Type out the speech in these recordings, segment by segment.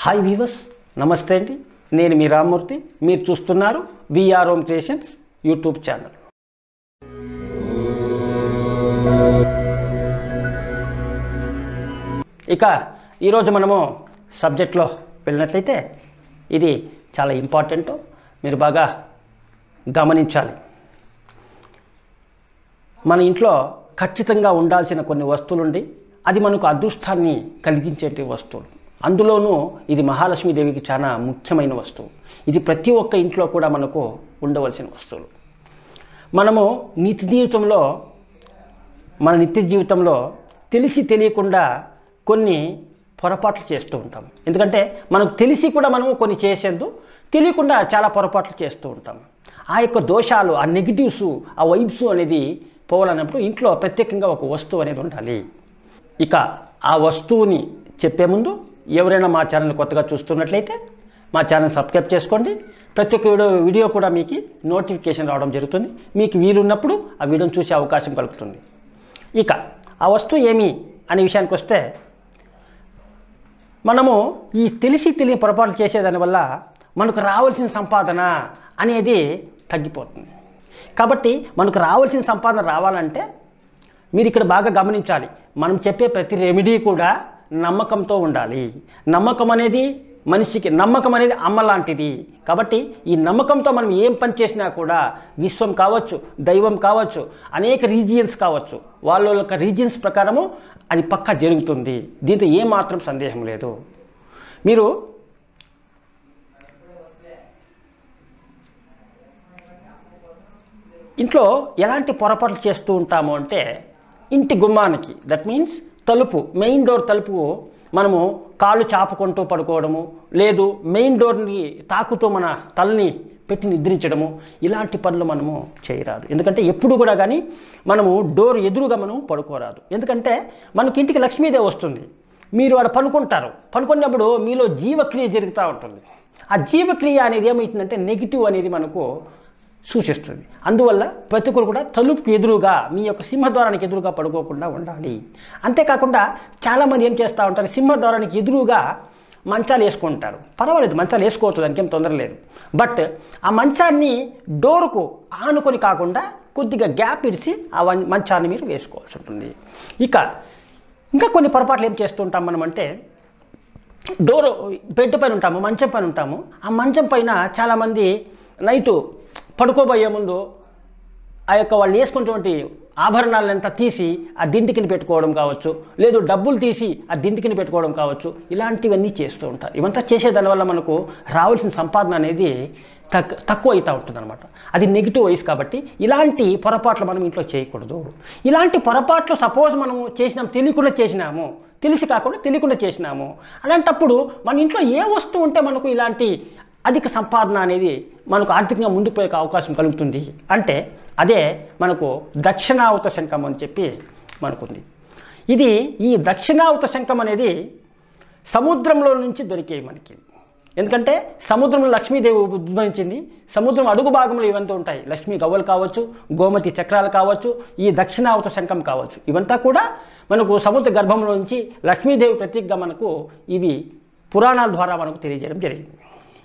hi weavers నమస్తే అండి నేను మీ రామ్మూర్తి మీరు చూస్తున్నారు VR home creations YouTube channel ఇక ఈరోజు మనము సబ్జెక్ట్లో వెళ్ళినట్లయితే ఇది చాలా ఇంపార్టెంట్ మీరు బాగా గమనించాలి మన ఇంట్లో ఖచ్చితంగా ఉండాల్సిన కొన్ని వస్తువులుండి అది మనకు అదృష్టాన్ని కలిగించేటి వస్తువులు అందులోనూ ఇది మహాలక్ష్మీదేవికి చాలా ముఖ్యమైన వస్తువు ఇది ప్రతి ఒక్క ఇంట్లో కూడా మనకు ఉండవలసిన వస్తువులు మనము నిత్య జీవితంలో మన నిత్య జీవితంలో తెలిసి తెలియకుండా కొన్ని పొరపాట్లు చేస్తూ ఉంటాం ఎందుకంటే మనకు తెలిసి కూడా మనము కొన్ని చేసేందు తెలియకుండా చాలా పొరపాట్లు చేస్తూ ఉంటాం ఆ యొక్క దోషాలు ఆ నెగిటివ్స్ ఆ వైబ్స్ అనేది పోవాలన్నప్పుడు ఇంట్లో ప్రత్యేకంగా ఒక వస్తువు అనేది ఉండాలి ఇక ఆ వస్తువుని చెప్పే ముందు ఎవరైనా మా ఛానల్ కొత్తగా చూస్తున్నట్లయితే మా ఛానల్ సబ్స్క్రైబ్ చేసుకోండి ప్రతి ఒక్క వీడియో వీడియో కూడా మీకు నోటిఫికేషన్ రావడం జరుగుతుంది మీకు వీలున్నప్పుడు ఆ వీడియోని చూసే అవకాశం కలుగుతుంది ఇక ఆ వస్తువు ఏమి అనే విషయానికి వస్తే మనము ఈ తెలిసి తెలియని పొరపాట్లు చేసేదాని వల్ల మనకు రావాల్సిన సంపాదన అనేది తగ్గిపోతుంది కాబట్టి మనకు రావాల్సిన సంపాదన రావాలంటే మీరు ఇక్కడ బాగా గమనించాలి మనం చెప్పే ప్రతి రెమెడీ కూడా నమ్మకంతో ఉండాలి నమ్మకం అనేది మనిషికి నమ్మకం అనేది అమ్మ లాంటిది కాబట్టి ఈ నమ్మకంతో మనం ఏం పని చేసినా కూడా విశ్వం కావచ్చు దైవం కావచ్చు అనేక రీజియన్స్ కావచ్చు వాళ్ళ యొక్క రీజియన్స్ ప్రకారము అది పక్కా జరుగుతుంది దీంతో ఏమాత్రం సందేహం లేదు మీరు ఇంట్లో ఎలాంటి పొరపాట్లు చేస్తూ ఉంటాము అంటే ఇంటి గుమ్మానికి దట్ మీన్స్ తలుపు మెయిన్ డోర్ తలుపు మనము కాళ్ళు చాపుకుంటూ పడుకోవడము లేదు మెయిన్ డోర్ని తాకుతూ మన తలని పెట్టి నిద్రించడము ఇలాంటి పనులు మనము చేయరాదు ఎందుకంటే ఎప్పుడు కూడా కానీ మనము డోర్ ఎదురుగా మనం పడుకోరాదు ఎందుకంటే మనకి ఇంటికి లక్ష్మీదేవి వస్తుంది మీరు ఆడ పనుకుంటారు పనుకున్నప్పుడు మీలో జీవక్రియ జరుగుతూ ఉంటుంది ఆ జీవక్రియ అనేది ఏమవుతుందంటే నెగిటివ్ అనేది మనకు సూచిస్తుంది అందువల్ల ప్రతి ఒక్కరు కూడా తలుపుకి ఎదురుగా మీ యొక్క సింహద్వారానికి ఎదురుగా పడుకోకుండా ఉండాలి అంతేకాకుండా చాలామంది ఏం చేస్తూ ఉంటారు సింహద్వారానికి ఎదురుగా మంచాలు వేసుకుంటారు పర్వాలేదు మంచాలు వేసుకోవచ్చు దానికి ఏం తొందర లేదు బట్ ఆ మంచాన్ని డోరుకు ఆనుకొని కాకుండా కొద్దిగా గ్యాప్ ఇడిచి ఆ వన్- మంచాన్ని మీరు వేసుకోవాల్సి ఉంటుంది ఇక ఇంకా కొన్ని పొరపాట్లు ఏం చేస్తూ ఉంటాం మనం అంటే డోర్ బెడ్ పైన ఉంటాము మంచం పైన ఉంటాము ఆ మంచం పైన చాలామంది నైటు పడుకోబోయే ముందు ఆ యొక్క వాళ్ళు వేసుకున్నటువంటి ఆభరణాలంతా తీసి ఆ దింటికిని పెట్టుకోవడం కావచ్చు లేదు డబ్బులు తీసి ఆ దింటికిని పెట్టుకోవడం కావచ్చు ఇలాంటివన్నీ చేస్తూ ఉంటారు ఇవంతా చేసేదాని వల్ల మనకు రావాల్సిన సంపాదన అనేది తక్ తక్కువ అవుతూ ఉంటుంది అనమాట అది నెగిటివ్ వైస్ కాబట్టి ఇలాంటి పొరపాట్లు మనం ఇంట్లో చేయకూడదు ఇలాంటి పొరపాట్లు సపోజ్ మనం చేసినాం తెలియకుండా చేసినాము తెలిసి కాకుండా తెలియకుండా చేసినాము అలాంటప్పుడు మన ఇంట్లో ఏ వస్తువు ఉంటే మనకు ఇలాంటి అధిక సంపాదన అనేది మనకు ఆర్థికంగా ముందుకు పోయే అవకాశం కలుగుతుంది అంటే అదే మనకు దక్షిణావత శంఖం అని చెప్పి మనకుంది ఇది ఈ దక్షిణావత శంఖం అనేది సముద్రంలో నుంచి దొరికేవి మనకి ఎందుకంటే సముద్రంలో లక్ష్మీదేవి ఉద్భవించింది సముద్రం అడుగు భాగంలో ఇవంతా ఉంటాయి లక్ష్మీ గవ్వలు కావచ్చు గోమతి చక్రాలు కావచ్చు ఈ దక్షిణావత శంఖం కావచ్చు ఇవంతా కూడా మనకు సముద్ర గర్భంలో నుంచి లక్ష్మీదేవి ప్రతీకగా మనకు ఇవి పురాణాల ద్వారా మనకు తెలియజేయడం జరిగింది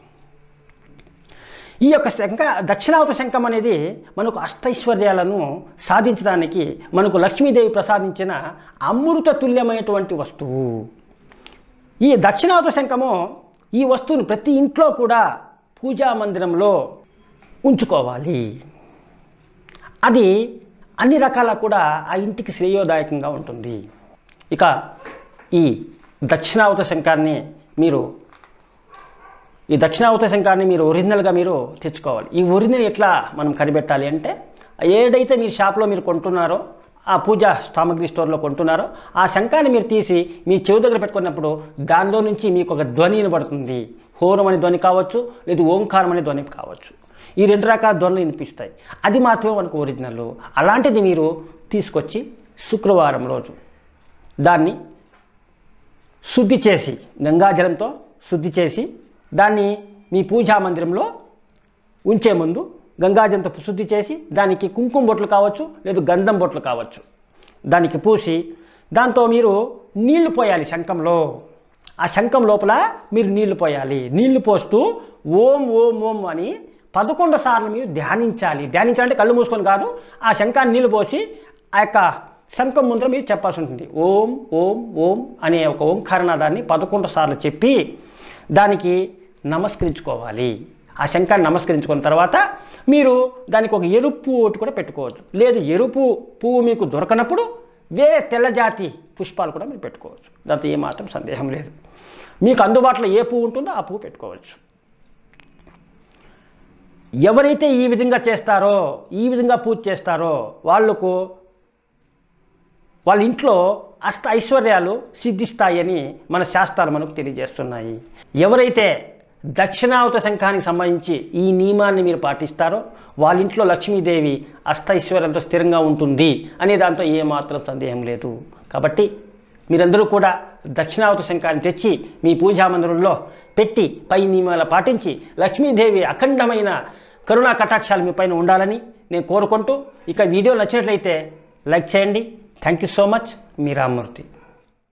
ఈ యొక్క శంఖ దక్షిణావత శంఖం అనేది మనకు అష్టైశ్వర్యాలను సాధించడానికి మనకు లక్ష్మీదేవి ప్రసాదించిన అమృత తుల్యమైనటువంటి వస్తువు ఈ దక్షిణావత శంఖము ఈ వస్తువును ప్రతి ఇంట్లో కూడా పూజా మందిరంలో ఉంచుకోవాలి అది అన్ని రకాల కూడా ఆ ఇంటికి శ్రేయోదాయకంగా ఉంటుంది ఇక ఈ దక్షిణావత శంఖాన్ని మీరు ఈ దక్షిణావత శంఖాన్ని మీరు ఒరిజినల్గా మీరు తెచ్చుకోవాలి ఈ ఒరిజినల్ ఎట్లా మనం కనిపెట్టాలి అంటే ఏదైతే మీరు షాప్లో మీరు కొంటున్నారో ఆ పూజా సామాగ్రి స్టోర్లో కొంటున్నారో ఆ శంఖాన్ని మీరు తీసి మీ చెవి దగ్గర పెట్టుకున్నప్పుడు దానిలో నుంచి మీకు ఒక ధ్వని వినబడుతుంది హోరం అనే ధ్వని కావచ్చు లేదు ఓంకారం అనే ధ్వని కావచ్చు ఈ రెండు రకాల ధ్వనులు వినిపిస్తాయి అది మాత్రమే మనకు ఒరిజినల్ అలాంటిది మీరు తీసుకొచ్చి శుక్రవారం రోజు దాన్ని శుద్ధి చేసి గంగాజలంతో శుద్ధి చేసి దాన్ని మీ పూజా మందిరంలో ఉంచే ముందు గంగాజలంతో శుద్ధి చేసి దానికి కుంకుమ బొట్లు కావచ్చు లేదు గంధం బొట్లు కావచ్చు దానికి పూసి దాంతో మీరు నీళ్లు పోయాలి శంఖంలో ఆ శంఖం లోపల మీరు నీళ్లు పోయాలి నీళ్లు పోస్తూ ఓం ఓం ఓం అని పదకొండు సార్లు మీరు ధ్యానించాలి ధ్యానించాలంటే కళ్ళు మూసుకొని కాదు ఆ శంఖాన్ని నీళ్లు పోసి ఆ యొక్క శంఖం ముందర మీరు చెప్పాల్సి ఉంటుంది ఓం ఓం ఓం అనే ఒక ఓంకారనాదాన్ని పదకొండు సార్లు చెప్పి దానికి నమస్కరించుకోవాలి ఆ శంఖాన్ని నమస్కరించుకున్న తర్వాత మీరు దానికి ఒక ఎరుపు ఒకటి కూడా పెట్టుకోవచ్చు లేదు ఎరుపు పువ్వు మీకు దొరకనప్పుడు వేరే తెల్లజాతి పుష్పాలు కూడా మీరు పెట్టుకోవచ్చు దాంతో ఏమాత్రం సందేహం లేదు మీకు అందుబాటులో ఏ పువ్వు ఉంటుందో ఆ పువ్వు పెట్టుకోవచ్చు ఎవరైతే ఈ విధంగా చేస్తారో ఈ విధంగా పూజ చేస్తారో వాళ్లకు వాళ్ళ ఇంట్లో అష్ట ఐశ్వర్యాలు సిద్ధిస్తాయని మన శాస్త్రాలు మనకు తెలియజేస్తున్నాయి ఎవరైతే దక్షిణావత శంఖానికి సంబంధించి ఈ నియమాన్ని మీరు పాటిస్తారో వాళ్ళ ఇంట్లో లక్ష్మీదేవి అష్ట ఐశ్వర్యాలతో స్థిరంగా ఉంటుంది అనే దాంతో ఏమాత్రం సందేహం లేదు కాబట్టి మీరందరూ కూడా దక్షిణావత శంఖాన్ని తెచ్చి మీ పూజా మందిరంలో పెట్టి పై నియమాలు పాటించి లక్ష్మీదేవి అఖండమైన కరుణా కటాక్షాలు మీ పైన ఉండాలని నేను కోరుకుంటూ ఇక వీడియో నచ్చినట్లయితే లైక్ చేయండి థ్యాంక్ యూ సో మచ్ మీ రామ్మూర్తి